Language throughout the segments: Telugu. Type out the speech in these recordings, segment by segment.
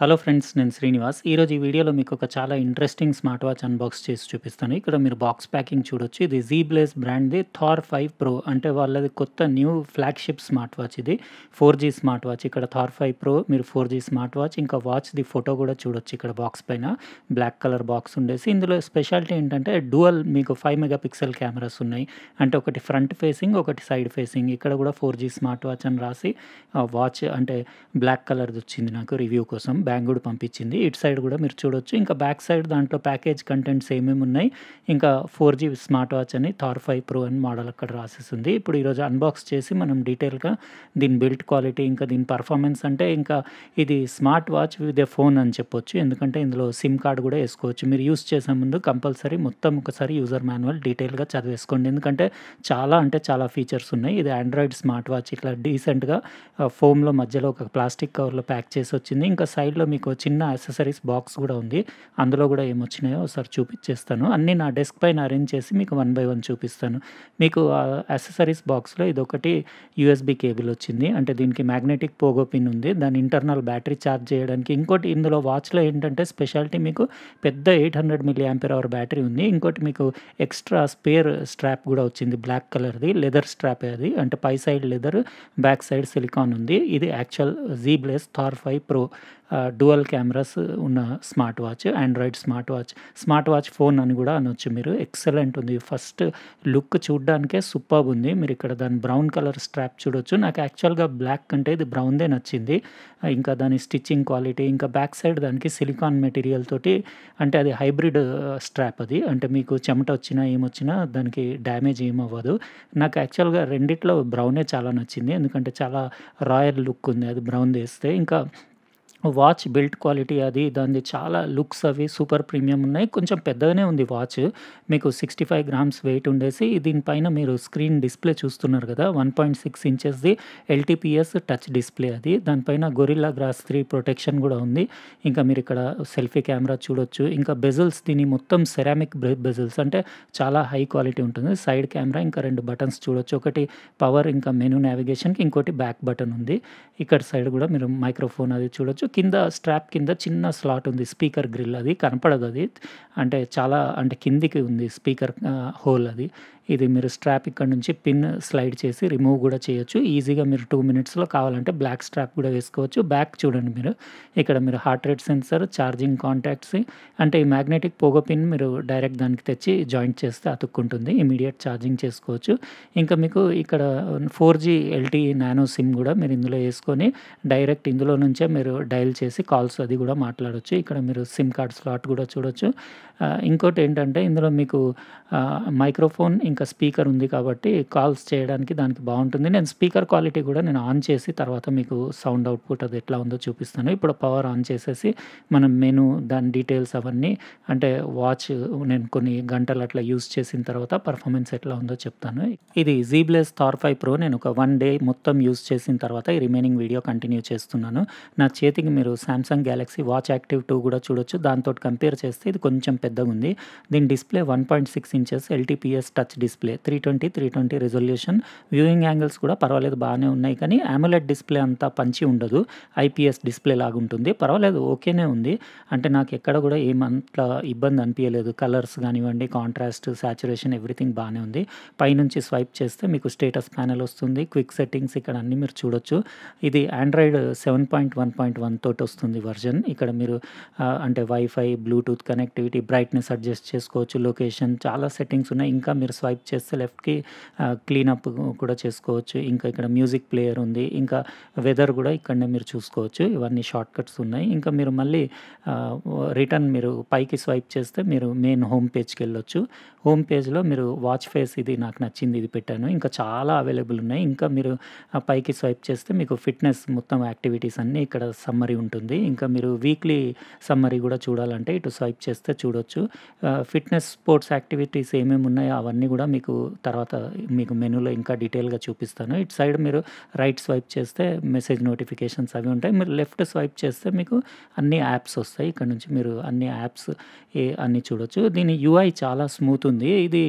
హలో ఫ్రెండ్స్ నేను శ్రీనివాస్ ఈరోజు ఈ వీడియోలో మీకు ఒక చాలా ఇంట్రెస్టింగ్ స్మార్ట్ వాచ్ అన్బాక్స్ చేసి చూపిస్తాను ఇక్కడ మీరు బాక్స్ ప్యాకింగ్ చూడొచ్చు ఇది జీ బ్లేస్ బ్రాండ్ది థార్ ఫైవ్ ప్రో అంటే వాళ్ళది కొత్త న్యూ ఫ్లాగ్షిప్ స్మార్ట్ వాచ్ ఇది ఫోర్ జీ స్మార్ట్ వాచ్ ఇక్కడ థార్ ఫైవ్ ప్రో మీరు ఫోర్ జీ స్మార్ట్ వాచ్ ఇంకా వాచ్ది ఫోటో కూడా చూడొచ్చు ఇక్కడ బాక్స్ పైన బ్లాక్ కలర్ బాక్స్ ఉండేసి ఇందులో స్పెషాలిటీ ఏంటంటే డువల్ మీకు ఫైవ్ మెగా పిక్సెల్ కెమెరాస్ ఉన్నాయి అంటే ఒకటి ఫ్రంట్ ఫేసింగ్ ఒకటి సైడ్ ఫేసింగ్ ఇక్కడ కూడా ఫోర్ జీ స్మార్ట్ వాచ్ అని రాసి వాచ్ అంటే బ్లాక్ కలర్ది వచ్చింది నాకు రివ్యూ కోసం బ్యాంక్ కూడా పంపించింది ఇటు సైడ్ కూడా మీరు చూడొచ్చు ఇంకా బ్యాక్ సైడ్ దాంట్లో ప్యాకేజ్ కంటెంట్స్ ఏమేమి ఉన్నాయి ఇంకా ఫోర్ జీ స్మార్ట్ వాచ్ అని థార్ ఫైవ్ ప్రో అని మోడల్ అక్కడ రాసేసింది ఇప్పుడు ఈరోజు అన్బాక్స్ చేసి మనం డీటెయిల్గా దీని బిల్డ్ క్వాలిటీ ఇంకా దీని పర్ఫార్మెన్స్ అంటే ఇంకా ఇది smart watch with a phone అని చెప్పొచ్చు ఎందుకంటే ఇందులో సిమ్ కార్డ్ కూడా వేసుకోవచ్చు మీరు యూస్ చేసే ముందు కంపల్సరీ మొత్తం ఒకసారి యూజర్ మాన్యువల్ డీటెయిల్గా చదివేసుకోండి ఎందుకంటే చాలా అంటే చాలా ఫీచర్స్ ఉన్నాయి ఇది ఆండ్రాయిడ్ స్మార్ట్ వాచ్ ఇట్లా డీసెంట్గా ఫోమ్లో మధ్యలో ఒక ప్లాస్టిక్ కవర్లో ప్యాక్ చేసి వచ్చింది ఇంకా సైడ్లో మీకు చిన్న యాక్సెసరీస్ బాక్స్ కూడా ఉంది అందులో కూడా ఏమొచ్చినాయో ఒకసారి చూపించేస్తాను అన్నీ నా డెస్క్ పైన అరేంజ్ చేసి మీకు వన్ బై వన్ చూపిస్తాను మీకు యాక్సెసరీస్ బాక్స్లో ఇది ఒకటి యూఎస్బి కేబుల్ వచ్చింది అంటే దీనికి మ్యాగ్నెటిక్ పోగో పిన్ ఉంది దాని ఇంటర్నల్ బ్యాటరీ ఛార్జ్ చేయడానికి ఇంకోటి ఇందులో వాచ్లో ఏంటంటే స్పెషాలిటీ మీకు పెద్ద eight hundred milli ampere hour battery ఉంది ఇంకోటి మీకు ఎక్స్ట్రా స్పేర్ స్ట్రాప్ కూడా వచ్చింది బ్లాక్ కలర్ది లెదర్ స్ట్రాప్ అది అంటే పై side leather back side silicone ఉంది ఇది actual Zeblaze Thor five pro dual cameras ఉన్న smart watch android smart watch smart watch phone అని కూడా అనొచ్చు మీరు ఎక్సలెంట్ ఉంది ఫస్ట్ లుక్ చూడడానికే సూపర్ ఉంది మీరు ఇక్కడ దాని బ్రౌన్ కలర్ స్ట్రాప్ చూడొచ్చు నాకు యాక్చువల్గా బ్లాక్ కంటే ఇది బ్రౌన్దే నచ్చింది ఇంకా దాని స్టిచ్చింగ్ క్వాలిటీ ఇంకా బ్యాక్ సైడ్ దానికి సిలికాన్ మెటీరియల్ తోటి అంటే అది హైబ్రిడ్ స్ట్రాప్ అది అంటే మీకు చెమట వచ్చినా ఏమొచ్చినా దానికి డ్యామేజ్ ఏమవ్వదు నాకు యాక్చువల్గా రెండిట్లో బ్రౌనే చాలా నచ్చింది ఎందుకంటే చాలా రాయల్ లుక్ ఉంది అది బ్రౌన్ వేస్తే ఇంకా వాచ్ బిల్డ్ క్వాలిటీ అది దాని చాలా లుక్స్ అవి సూపర్ ప్రీమియం ఉన్నాయి కొంచెం పెద్దగానే ఉంది వాచ్ మీకు సిక్స్టీ ఫైవ్ గ్రామ్స్ వెయిట్ ఉండేసి దీనిపైన మీరు స్క్రీన్ డిస్ప్లే చూస్తున్నారు కదా వన్ పాయింట్ సిక్స్ ఇంచెస్ది ఎల్టీపీఎస్ టచ్ డిస్ప్లే అది దానిపైన గొరిల్లా గ్రాస్ త్రీ ప్రొటెక్షన్ కూడా ఉంది ఇంకా మీరు ఇక్కడ సెల్ఫీ కెమెరా చూడొచ్చు ఇంకా బెజల్స్ దీని మొత్తం సెరామిక్ బెజల్స్ అంటే చాలా హై క్వాలిటీ ఉంటుంది సైడ్ కెమెరా ఇంకా రెండు బటన్స్ చూడొచ్చు ఒకటి పవర్ ఇంకా మెనూ నావిగేషన్కి ఇంకోటి బ్యాక్ బటన్ ఉంది ఇక్కడ సైడ్ కూడా మీరు మైక్రోఫోన్ అది చూడొచ్చు కింద స్ట్రాప్ కింద చిన్న స్లాట్ ఉంది స్పీకర్ గ్రిల్ అది కనపడదు అది అంటే చాలా అంటే కిందికి ఉంది స్పీకర్ హోల్ అది ఇది మీరు స్ట్రాప్ ఇక్కడ నుంచి పిన్ స్లైడ్ చేసి రిమూవ్ కూడా చేయొచ్చు ఈజీగా మీరు టూ మినిట్స్లో కావాలంటే బ్లాక్ స్ట్రాప్ కూడా వేసుకోవచ్చు బ్యాక్ చూడండి మీరు ఇక్కడ మీరు heart rate sensor charging contacts అంటే ఈ మ్యాగ్నెటిక్ పోగో పిన్ మీరు డైరెక్ట్ దానికి తెచ్చి జాయింట్ చేస్తే అతుక్కుంటుంది ఇమీడియట్ ఛార్జింగ్ చేసుకోవచ్చు ఇంకా మీకు ఇక్కడ four G LTE nano SIM కూడా మీరు ఇందులో వేసుకొని డైరెక్ట్ ఇందులో నుంచే మీరు డయల్ చేసి కాల్స్ అది కూడా మాట్లాడవచ్చు ఇక్కడ మీరు సిమ్ కార్డ్ స్లాట్ కూడా చూడొచ్చు ఇంకోటి ఏంటంటే ఇందులో మీకు మైక్రోఫోన్ ఇంకా స్పీకర్ ఉంది కాబట్టి కాల్స్ చేయడానికి దానికి బాగుంటుంది నేను స్పీకర్ క్వాలిటీ కూడా నేను ఆన్ చేసి తర్వాత మీకు సౌండ్ అవుట్పుట్ అది ఎట్లా ఉందో చూపిస్తాను ఇప్పుడు పవర్ ఆన్ చేసేసి మనం మెను దాని డీటెయిల్స్ అవన్నీ అంటే వాచ్ నేను కొన్ని గంటలు అట్లా యూస్ చేసిన తర్వాత పర్ఫార్మెన్స్ ఎట్లా ఉందో చెప్తాను ఇది జీబ్లెస్ థార్ ఫైవ్ ప్రో నేను ఒక వన్ డే మొత్తం యూస్ చేసిన తర్వాత ఈ రిమైనింగ్ వీడియో కంటిన్యూ చేస్తున్నాను నా చేతికి మీరు Samsung Galaxy watch active two కూడా చూడొచ్చు దాంతో కంపేర్ చేస్తే ఇది కొంచెం పెద్దగా ఉంది దీని display one point six inches LTPS touch display three twenty three twenty resolution viewing angles కూడా పర్వాలేదు బాగానే ఉన్నాయి కానీ ఆమోలెడ్ డిస్ప్లే అంతా పంచి ఉండదు ఐపీఎస్ డిస్ప్లే లాగా ఉంటుంది పర్వాలేదు ఓకేనే ఉంది అంటే నాకు ఎక్కడ కూడా ఏమంత ఇబ్బంది అనిపించలేదు కలర్స్ కానివ్వండి కాంట్రాస్ట్ సాచురేషన్ ఎవ్రీథింగ్ బాగానే ఉంది పైనుంచి స్వైప్ చేస్తే మీకు స్టేటస్ ప్యానెల్ వస్తుంది క్విక్ సెట్టింగ్స్ ఇక్కడ అన్ని మీరు చూడొచ్చు ఇది android seven point one point one తోటి వస్తుంది వర్జన్ ఇక్కడ మీరు అంటే WiFi Bluetooth connectivity brightness adjust చేసుకోవచ్చు లొకేషన్ చాలా సెట్టింగ్స్ ఉన్నాయి ఇంకా మీరు స్వైప్ చేస్తే లెఫ్ట్కి క్లీనప్ కూడా చేసుకోవచ్చు ఇంకా ఇక్కడ మ్యూజిక్ ప్లేయర్ ఉంది ఇంకా వెదర్ కూడా ఇక్కడనే మీరు చూసుకోవచ్చు ఇవన్నీ షార్ట్ కట్స్ ఉన్నాయి ఇంకా మీరు మళ్ళీ రిటర్న్ మీరు పైకి స్వైప్ చేస్తే మీరు మెయిన్ హోమ్ పేజ్కి వెళ్ళొచ్చు హోమ్ పేజ్లో మీరు వాచ్ ఫేస్ ఇది నాకు నచ్చింది ఇది పెట్టాను ఇంకా చాలా అవైలబుల్ ఉన్నాయి ఇంకా మీరు పైకి స్వైప్ చేస్తే మీకు ఫిట్నెస్ మొత్తం యాక్టివిటీస్ అన్నీ ఇక్కడ సమ్మరీ ఉంటుంది ఇంకా మీరు వీక్లీ సమ్మరీ కూడా చూడాలంటే ఇటు స్వైప్ చేస్తే చూడొచ్చు ఫిట్నెస్ స్పోర్ట్స్ యాక్టివిటీస్ ఏమేమి ఉన్నాయో అవన్నీ కూడా మీకు తర్వాత మీకు మెనూలో ఇంకా డీటెయిల్గా చూపిస్తాను ఇటు సైడ్ మీరు రైట్ స్వైప్ చేస్తే మెసేజ్ నోటిఫికేషన్స్ అవి ఉంటాయి మీరు లెఫ్ట్ స్వైప్ చేస్తే మీకు అన్ని యాప్స్ వస్తాయి ఇక్కడ నుంచి మీరు అన్ని యాప్స్ ఏ అన్ని చూడొచ్చు దీని యూఐ చాలా స్మూత్ ఉంది ఇది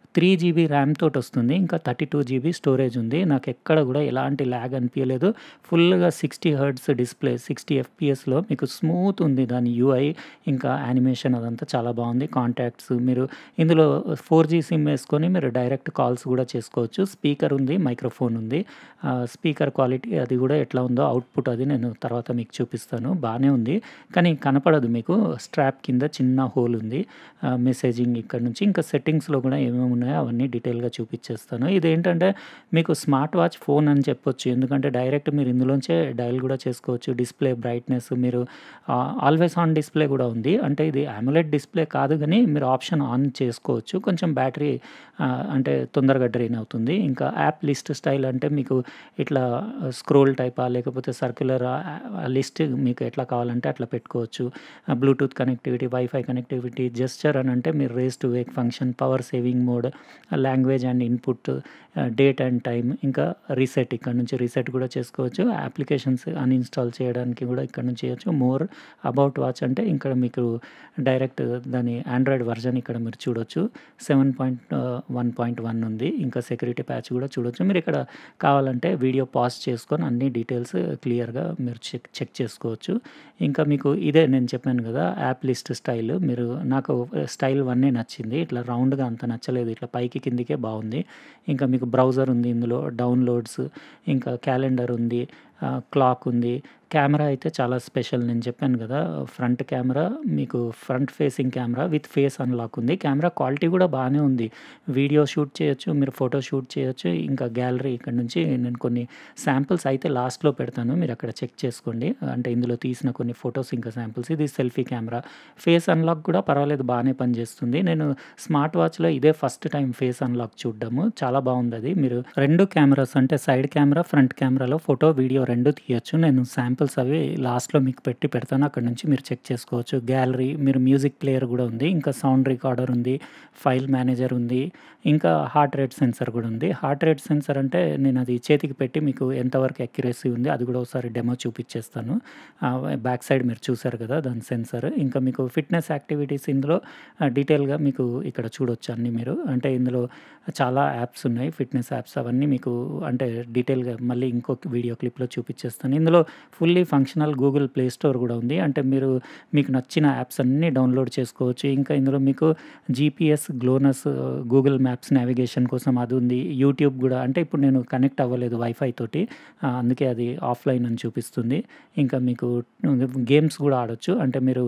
త్రీ జీబీ ర్యామ్ తోటి వస్తుంది ఇంకా థర్టీ టూ జీబీ స్టోరేజ్ ఉంది నాకు ఎక్కడ కూడా ఎలాంటి ల్యాగ్ అనిపించలేదు ఫుల్గా సిక్స్టీ హర్డ్స్ డిస్ప్లే సిక్స్టీ ఎఫ్పిఎస్లో మీకు స్మూత్ ఉంది దాని యూఐ ఇంకా యానిమేషన్ అదంతా చాలా బాగుంది కాంటాక్ట్స్ మీరు ఇందులో ఫోర్ జీ సిమ్ వేసుకొని మీరు డైరెక్ట్ కాల్స్ కూడా చేసుకోవచ్చు స్పీకర్ ఉంది మైక్రోఫోన్ ఉంది స్పీకర్ క్వాలిటీ అది కూడా ఎట్లా ఉందో అవుట్పుట్ అది నేను తర్వాత మీకు చూపిస్తాను బాగానే ఉంది కానీ కనపడదు మీకు స్ట్రాప్ కింద చిన్న హోల్ ఉంది మెసేజింగ్ ఇక్కడ నుంచి ఇంకా సెట్టింగ్స్లో కూడా ఏమేమి ఉన్నాయో అవన్నీ డీటెయిల్గా చూపించేస్తాను ఇదేంటంటే మీకు స్మార్ట్ వాచ్ ఫోన్ అని చెప్పొచ్చు ఎందుకంటే డైరెక్ట్ మీరు ఇందులోంచే డయల్ కూడా చేసుకోవచ్చు డిస్ప్లే బ్రైట్నెస్ మీరు ఆల్వేస్ ఆన్ డిస్ప్లే కూడా ఉంది అంటే ఇది అమ్యులెట్ డిస్ప్లే కాదు కానీ మీరు ఆప్షన్ ఆన్ చేసుకోవచ్చు కొంచెం బ్యాటరీ అంటే తొందరగా డ్రైన్ అవుతుంది ఇంకా యాప్ లిస్ట్ స్టైల్ అంటే మీకు ఇట్లా స్క్రోల్ టైపా లేకపోతే సర్క్యులర్ లిస్ట్ మీకు ఎట్లా కావాలంటే అట్లా పెట్టుకోవచ్చు Bluetooth connectivity WiFi connectivity gesture అని అంటే మీరు raise to wake function power saving mode language and input date and time ఇంకా రీసెట్ ఇక్కడ నుంచి రీసెట్ కూడా చేసుకోవచ్చు అప్లికేషన్స్ అన్ఇన్స్టాల్ చేయడానికి కూడా ఇక్కడ నుంచి చేయొచ్చు మోర్ అబౌట్ వాచ్ అంటే ఇక్కడ మీకు డైరెక్ట్ దాని ఆండ్రాయిడ్ వర్జన్ ఇక్కడ మీరు చూడొచ్చు seven point one point one ఉంది ఇంకా సెక్యూరిటీ ప్యాచ్ కూడా చూడొచ్చు మీరు ఇక్కడ కావాలంటే వీడియో పాజ్ చేసుకొని అన్ని డీటెయిల్స్ క్లియర్గా మీరు చెక్ చెక్ చేసుకోవచ్చు ఇంకా మీకు ఇదే నేను చెప్పాను కదా యాప్ లిస్ట్ స్టైల్ మీరు నాకు స్టైల్ వన్నే నచ్చింది ఇట్లా రౌండ్గా అంత నచ్చలేదు ఇట్లా పైకి కిందికే బాగుంది ఇంకా మీకు బ్రౌజర్ ఉంది ఇందులో డౌన్లోడ్స్ ఇంకా క్యాలెండర్ ఉంది క్లాక్ ఉంది కెమెరా అయితే చాలా స్పెషల్ నేను చెప్పాను కదా ఫ్రంట్ కెమెరా మీకు front facing camera with face unlock ఉంది కెమెరా క్వాలిటీ కూడా బాగానే ఉంది వీడియో షూట్ చేయొచ్చు మీరు ఫోటో షూట్ చేయొచ్చు ఇంకా గ్యాలరీ ఇక్కడ నుంచి నేను కొన్ని శాంపిల్స్ అయితే లాస్ట్లో పెడతాను మీరు అక్కడ చెక్ చేసుకోండి అంటే ఇందులో తీసిన కొన్ని ఫొటోస్ ఇంకా శాంపిల్స్ ఇది సెల్ఫీ కెమెరా ఫేస్ అన్లాక్ కూడా పర్వాలేదు బాగానే పనిచేస్తుంది నేను స్మార్ట్ వాచ్లో ఇదే ఫస్ట్ టైం ఫేస్ అన్లాక్ చూడడము చాలా బాగుంది అది మీరు రెండు కెమెరాస్ అంటే సైడ్ కెమెరా ఫ్రంట్ కెమెరాలో ఫోటో వీడియో రెండు తీయొచ్చు నేను శాంపిల్స్ అవి లాస్ట్లో మీకు పెట్టి పెడతాను అక్కడ నుంచి మీరు చెక్ చేసుకోవచ్చు గ్యాలరీ మీరు మ్యూజిక్ ప్లేయర్ కూడా ఉంది ఇంకా సౌండ్ రికార్డర్ ఉంది ఫైల్ మేనేజర్ ఉంది ఇంకా హార్ట్ రేట్ సెన్సర్ కూడా ఉంది హార్ట్ రేట్ సెన్సర్ అంటే నేను అది చేతికి పెట్టి మీకు ఎంతవరకు అక్యురసీ ఉంది అది కూడా ఒకసారి డెమో చూపించేస్తాను బ్యాక్ సైడ్ మీరు చూసారు కదా దాని సెన్సర్ ఇంకా మీకు ఫిట్నెస్ యాక్టివిటీస్ ఇందులో డీటెయిల్గా మీకు ఇక్కడ చూడొచ్చు అన్నీ మీరు అంటే ఇందులో చాలా యాప్స్ ఉన్నాయి ఫిట్నెస్ యాప్స్ అవన్నీ మీకు అంటే డీటెయిల్గా మళ్ళీ ఇంకొక వీడియో క్లిప్లో చూపించేస్తాను ఇందులో fully functional Google Play Store కూడా ఉంది అంటే మీరు మీకు నచ్చిన యాప్స్ అన్నీ డౌన్లోడ్ చేసుకోవచ్చు ఇంకా ఇందులో మీకు GPS GLONASS Google Maps navigation కోసం అది ఉంది యూట్యూబ్ కూడా అంటే ఇప్పుడు నేను కనెక్ట్ అవ్వలేదు వైఫై తోటి అందుకే అది ఆఫ్లైన్ అని చూపిస్తుంది ఇంకా మీకు గేమ్స్ కూడా ఆడొచ్చు అంటే మీరు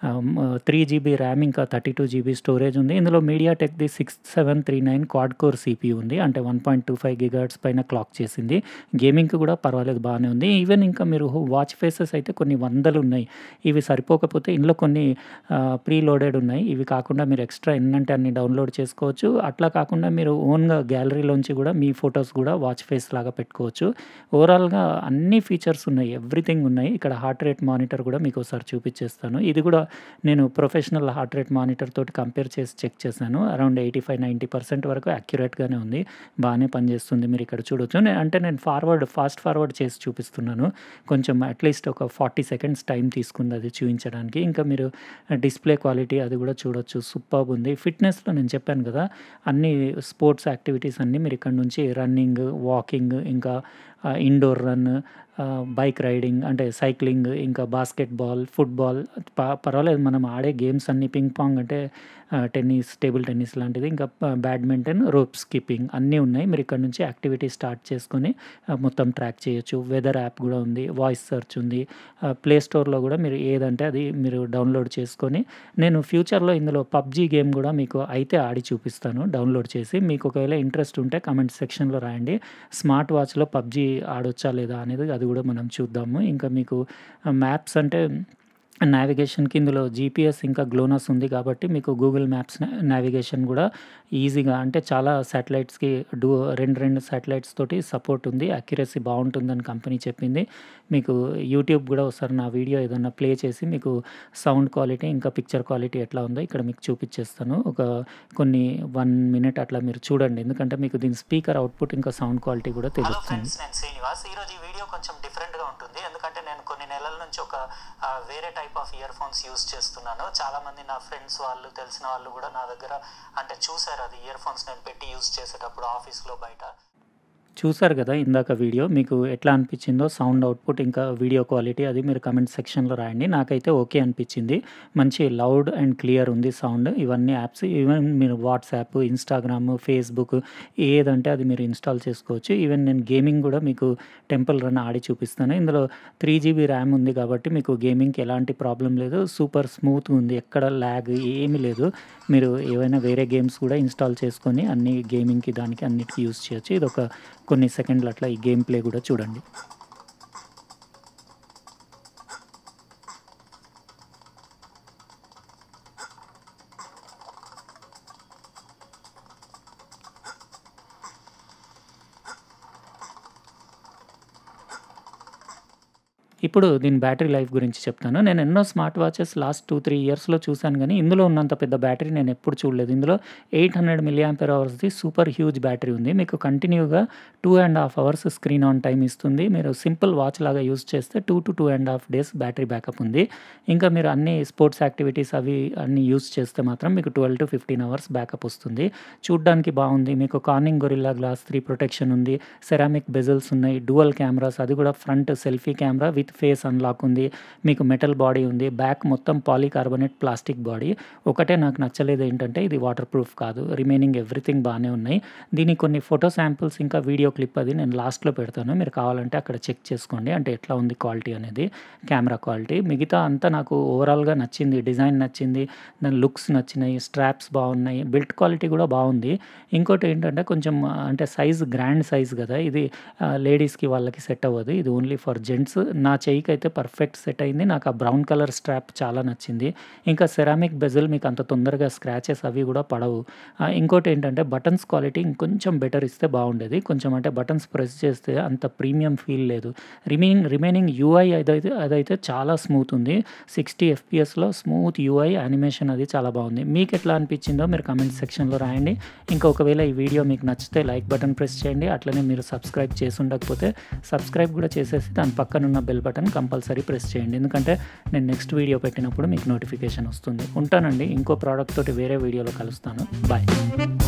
త్రీ జీబీ ర్యామ్ ఇంకా థర్టీ టూ జీబీ స్టోరేజ్ ఉంది ఇందులో MediaTek the six seven three nine quad core CPU ఉంది అంటే one point two five gigahertz పైన క్లాక్ చేసింది గేమింగ్కి కూడా పర్వాలేదు బాగానే ఉంది ఈవెన్ ఇంకా మీరు వాచ్ ఫేసెస్ అయితే కొన్ని వందలు ఉన్నాయి ఇవి సరిపోకపోతే ఇందులో కొన్ని ప్రీ లోడెడ్ ఉన్నాయి ఇవి కాకుండా మీరు ఎక్స్ట్రా ఎన్నంటే అన్ని డౌన్లోడ్ చేసుకోవచ్చు అట్లా కాకుండా మీరు ఓన్గా గ్యాలరీలోంచి కూడా మీ ఫొటోస్ కూడా వాచ్ ఫేస్ లాగా పెట్టుకోవచ్చు ఓవరాల్గా అన్ని ఫీచర్స్ ఉన్నాయి ఎవ్రీథింగ్ ఉన్నాయి ఇక్కడ హార్ట్ రేట్ మానిటర్ కూడా మీకు ఒకసారి చూపించేస్తాను ఇది కూడా నేను ప్రొఫెషనల్ హార్ట్ రేట్ మానిటర్ తోటి కంపేర్ చేసి చెక్ చేశాను around eighty five ninety percent వరకు అక్యురేట్గానే ఉంది బాగానే పనిచేస్తుంది మీరు ఇక్కడ చూడొచ్చు అంటే నేను ఫార్వర్డ్ ఫాస్ట్ ఫార్వర్డ్ చేసి చూపిస్తున్నాను కొంచెం అట్లీస్ట్ ఒక ఫార్టీ సెకండ్స్ టైం తీసుకుంది అది చూపించడానికి ఇంకా మీరు డిస్ప్లే క్వాలిటీ అది కూడా చూడొచ్చు సూపర్ ఉంది ఫిట్నెస్లో నేను చెప్పాను కదా అన్ని స్పోర్ట్స్ యాక్టివిటీస్ అన్నీ మీరు ఇక్కడ నుంచి రన్నింగ్ వాకింగ్ ఇంకా ఇండోర్ రన్ బైక్ రైడింగ్ అంటే సైక్లింగ్ ఇంకా బాస్కెట్బాల్ ఫుట్బాల్ పర్వాలేదు మనం ఆడే గేమ్స్ అన్ని పింగ్ పాంగ్ అంటే టెన్నిస్ టేబుల్ టెన్నిస్ లాంటిది ఇంకా బ్యాడ్మింటన్ రోప్ స్కిప్పింగ్ అన్నీ ఉన్నాయి మీరు ఇక్కడ నుంచి యాక్టివిటీ స్టార్ట్ చేసుకొని మొత్తం ట్రాక్ చేయొచ్చు వెదర్ యాప్ కూడా ఉంది వాయిస్ సెర్చ్ ఉంది ప్లే స్టోర్లో కూడా మీరు ఏదంటే అది మీరు డౌన్లోడ్ చేసుకొని నేను ఫ్యూచర్లో ఇందులో పబ్జీ గేమ్ కూడా మీకు అయితే ఆడి చూపిస్తాను డౌన్లోడ్ చేసి మీకు ఒకవేళ ఇంట్రెస్ట్ ఉంటే కమెంట్ సెక్షన్లో రాయండి స్మార్ట్ వాచ్లో పబ్జీ ఆడొచ్చా లేదా అనేది అది కూడా మనం చూద్దాము ఇంకా మీకు మ్యాప్స్ అంటే నావిగేషన్కి ఇందులో జీపీఎస్ ఇంకా గ్లోనస్ ఉంది కాబట్టి మీకు గూగుల్ మ్యాప్స్ నావిగేషన్ కూడా ఈజీగా అంటే చాలా శాటిలైట్స్కి డూ రెండు రెండు శాటిలైట్స్ తోటి సపోర్ట్ ఉంది అక్యురసీ బాగుంటుందని కంపెనీ చెప్పింది మీకు యూట్యూబ్ కూడా ఒకసారి నా వీడియో ఏదన్నా ప్లే చేసి మీకు సౌండ్ క్వాలిటీ ఇంకా పిక్చర్ క్వాలిటీ ఎట్లా ఉందో ఇక్కడ మీకు చూపించేస్తాను ఒక కొన్ని వన్ మినిట్ అట్లా మీరు చూడండి ఎందుకంటే మీకు దీని స్పీకర్ అవుట్పుట్ ఇంకా సౌండ్ క్వాలిటీ కూడా హలో తెలుస్తుంది ఫ్రెండ్స్ నేను శ్రీనివాస్ ఈరోజు ఈ వీడియో కొంచెం డిఫరెంట్గా ఉంటుంది ఎందుకంటే నేను కొన్ని నెలల నుంచి ఒక ఆ, వేరే వేరే type of earphones use చేస్తున్నాను చాలామంది నా ఫ్రెండ్స్ వాళ్ళు తెలిసిన వాళ్ళు కూడా నా దగ్గర అంటే చూసారు అది ఇయర్ ఫోన్స్ నేను పెట్టి యూస్ చేసేటప్పుడు ఆఫీస్లో బయట చూసారు కదా ఇందాక వీడియో మీకు ఎట్లా అనిపించిందో సౌండ్ అవుట్పుట్ ఇంకా వీడియో క్వాలిటీ అది మీరు కమెంట్ సెక్షన్లో రాయండి నాకైతే ఓకే అనిపించింది మంచి లౌడ్ అండ్ క్లియర్ ఉంది సౌండ్ ఇవన్నీ యాప్స్ ఈవెన్ మీరు వాట్సాప్ ఇన్స్టాగ్రామ్ ఫేస్బుక్ ఏదంటే అది మీరు ఇన్స్టాల్ చేసుకోవచ్చు ఈవెన్ నేను గేమింగ్ కూడా మీకు టెంపుల్ రన్ ఆడి చూపిస్తాను ఇందులో త్రీ జీబీ ర్యామ్ ఉంది కాబట్టి మీకు గేమింగ్కి ఎలాంటి ప్రాబ్లం లేదు సూపర్ స్మూత్ ఉంది ఎక్కడ ల్యాగ్ ఏమీ లేదు మీరు ఏవైనా వేరే గేమ్స్ కూడా ఇన్స్టాల్ చేసుకొని అన్ని గేమింగ్కి దానికి అన్నిటికీ యూస్ చేయొచ్చు ఇది ఒక కొన్ని సెకండ్లు అట్లా ఈ గేమ్ ప్లే కూడా చూడండి ఇప్పుడు దీని బ్యాటరీ లైఫ్ గురించి చెప్తాను నేను ఎన్నో smart watches last two three ఇయర్స్లో చూశాను కానీ ఇందులో ఉన్నంత పెద్ద బ్యాటరీ నేను ఎప్పుడు చూడలేదు ఇందులో ఎయిట్ హండ్రెడ్ మిల్లీ ఆంపర్ అవర్స్ది సూపర్ హ్యూజ్ బ్యాటరీ ఉంది మీకు కంటిన్యూగా two and half hours screen on time ఇస్తుంది మీరు సింపుల్ వాచ్ లాగా యూస్ చేస్తే two to two and half days battery backup ఉంది ఇంకా మీరు అన్ని స్పోర్ట్స్ యాక్టివిటీస్ అవి అన్ని యూస్ చేస్తే మాత్రం మీకు twelve to fifteen hours backup వస్తుంది చూడ్డానికి బాగుంది మీకు Corning Gorilla Glass three protection ఉంది సెరామిక్ బెజల్స్ ఉన్నాయి డ్యువల్ కెమెరాస్ అది కూడా front selfie camera with face unlock ఉంది మీకు మెటల్ బాడీ ఉంది బ్యాక్ మొత్తం పాలీకార్బోనేట్ ప్లాస్టిక్ బాడీ ఒకటే నాకు నచ్చలేదు ఏంటంటే ఇది వాటర్ ప్రూఫ్ కాదు రిమైనింగ్ ఎవ్రీథింగ్ బాగానే ఉన్నాయి దీనికి కొన్ని ఫోటో శాంపిల్స్ ఇంకా వీడియో క్లిప్ అది నేను లాస్ట్లో పెడతాను మీరు కావాలంటే అక్కడ చెక్ చేసుకోండి అంటే ఎట్లా ఉంది క్వాలిటీ అనేది కెమెరా క్వాలిటీ మిగతా అంతా నాకు ఓవరాల్గా నచ్చింది డిజైన్ నచ్చింది దాని లుక్స్ నచ్చినాయి స్ట్రాప్స్ బాగున్నాయి బిల్ట్ క్వాలిటీ కూడా బాగుంది ఇంకోటి ఏంటంటే కొంచెం అంటే సైజ్ గ్రాండ్ సైజ్ కదా ఇది లేడీస్కి వాళ్ళకి సెట్ అవ్వదు ఇది ఓన్లీ ఫర్ జెంట్స్ నా చెయ్యికి అయితే పర్ఫెక్ట్ సెట్ అయింది నాకు ఆ బ్రౌన్ కలర్ స్ట్రాప్ చాలా నచ్చింది ఇంకా సెరామిక్ బెజల్ మీకు అంత తొందరగా స్క్రాచెస్ అవి కూడా పడవు ఇంకోటి ఏంటంటే బటన్స్ క్వాలిటీ ఇంకొంచెం బెటర్ ఇస్తే బాగుండేది కొంచెం అంటే బటన్స్ ప్రెస్ చేస్తే అంత ప్రీమియం ఫీల్ లేదు రిమైనింగ్ రిమైనింగ్ యూఐ అదైతే అదైతే చాలా స్మూత్ ఉంది సిక్స్టీ ఎఫ్పిఎస్లో స్మూత్ యూఐ యానిమేషన్ అది చాలా బాగుంది మీకు ఎట్లా అనిపించిందో మీరు కమెంట్ సెక్షన్లో రాయండి ఇంకా ఒకవేళ ఈ వీడియో మీకు నచ్చితే లైక్ బటన్ ప్రెస్ చేయండి అట్లనే మీరు సబ్స్క్రైబ్ చేసి ఉండకపోతే సబ్స్క్రైబ్ కూడా చేసేసి దాని పక్కన ఉన్న బెల్ బటన్ కంపల్సరీ ప్రెస్ చేయండి ఎందుకంటే నేను నెక్స్ట్ వీడియో పెట్టినప్పుడు మీకు నోటిఫికేషన్ వస్తుంది ఉంటానండి ఇంకో ప్రోడక్ట్ తోటి వేరే వీడియోలో కలుస్తాను బాయ్